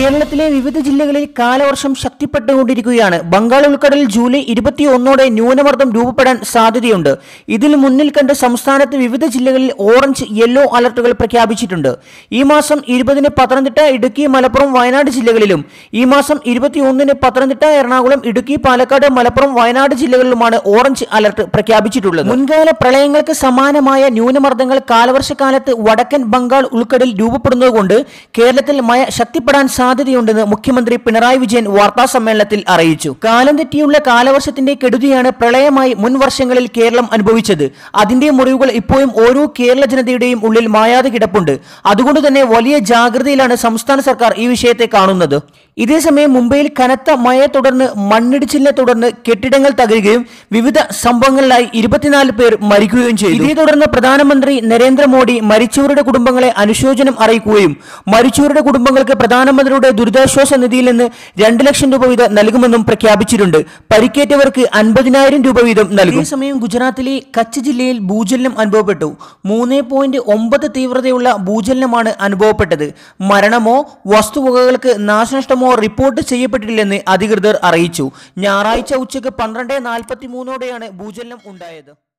കേരളത്തിലെ വിവിധ ജില്ലകളിൽ കാലവർഷം ശക്തിപ്പെട്ടുകൊണ്ടിരിക്കുകയാണ് ബംഗാൾ ഉൾക്കടലിൽ ജൂലൈ ഇരുപത്തിയൊന്നോടെ ന്യൂനമർദ്ദം രൂപപ്പെടാൻ സാധ്യതയുണ്ട് ഇതിൽ മുന്നിൽ കണ്ട് സംസ്ഥാനത്ത് വിവിധ ജില്ലകളിൽ ഓറഞ്ച് യെല്ലോ അലർട്ടുകൾ പ്രഖ്യാപിച്ചിട്ടുണ്ട് ഈ മാസം ഇരുപതിന് പത്തനംതിട്ട ഇടുക്കി മലപ്പുറം വയനാട് ജില്ലകളിലും ഈ മാസം ഇരുപത്തിയൊന്നിന് പത്തനംതിട്ട എറണാകുളം ഇടുക്കി പാലക്കാട് മലപ്പുറം വയനാട് ജില്ലകളിലുമാണ് ഓറഞ്ച് അലർട്ട് പ്രഖ്യാപിച്ചിട്ടുള്ളത് മുൻകാല പ്രളയങ്ങൾക്ക് സമാനമായ ന്യൂനമർദ്ദങ്ങൾ കാലവർഷക്കാലത്ത് വടക്കൻ ബംഗാൾ ഉൾക്കടലിൽ രൂപപ്പെടുന്നതുകൊണ്ട് കേരളത്തിൽ മഴ ശക്തിപ്പെടാൻ സാധ്യതയുണ്ടെന്ന് മുഖ്യമന്ത്രി പിണറായി വിജയൻ വാർത്താ സമ്മേളനത്തിൽ അറിയിച്ചു കാലം തെറ്റിയുള്ള കാലവർഷത്തിന്റെ കെടുതിയാണ് പ്രളയമായി മുൻ വർഷങ്ങളിൽ കേരളം അനുഭവിച്ചത് അതിന്റെ മുറിവുകൾ ഇപ്പോഴും ഓരോ കേരള ജനതയുടെയും ഉള്ളിൽ മായാതെ കിടപ്പുണ്ട് അതുകൊണ്ട് തന്നെ വലിയ ജാഗ്രതയിലാണ് സംസ്ഥാന സർക്കാർ ഈ വിഷയത്തെ കാണുന്നത് ഇതേസമയം മുംബൈയിൽ കനത്ത മഴയെ തുടർന്ന് മണ്ണിടിച്ചിലിനെ തുടർന്ന് കെട്ടിടങ്ങൾ തകരുകയും വിവിധ സംഭവങ്ങളിലായി ഇരുപത്തിനാല് പേർ മരിക്കുകയും ചെയ്തു ഇതേ തുടർന്ന് പ്രധാനമന്ത്രി നരേന്ദ്രമോദി മരിച്ചവരുടെ കുടുംബങ്ങളെ അനുശോചനം അറിയിക്കുകയും മരിച്ചവരുടെ കുടുംബങ്ങൾക്ക് പ്രധാനമന്ത്രിയുടെ ദുരിതാശ്വാസ നിധിയിൽ നിന്ന് രണ്ട് ലക്ഷം രൂപ വീതം നൽകുമെന്നും പ്രഖ്യാപിച്ചിട്ടുണ്ട് പരിക്കേറ്റവർക്ക് അൻപതിനായിരം രൂപ വീതം നൽകും അതേസമയം ഗുജറാത്തിലെ കച്ച് ജില്ലയിൽ ഭൂചലനം അനുഭവപ്പെട്ടു മൂന്ന് പോയിന്റ് ഒമ്പത് തീവ്രതയുള്ള ഭൂചലനമാണ് അനുഭവപ്പെട്ടത് മരണമോ വസ്തുവകകൾക്ക് നാശനഷ്ടമോ റിപ്പോർട്ട് ചെയ്യപ്പെട്ടിട്ടില്ലെന്ന് അധികൃതർ അറിയിച്ചു ഞായറാഴ്ച ഉച്ചയ്ക്ക് പന്ത്രണ്ട് നാൽപ്പത്തി മൂന്നോടെയാണ് ഭൂചലനം ഉണ്ടായത്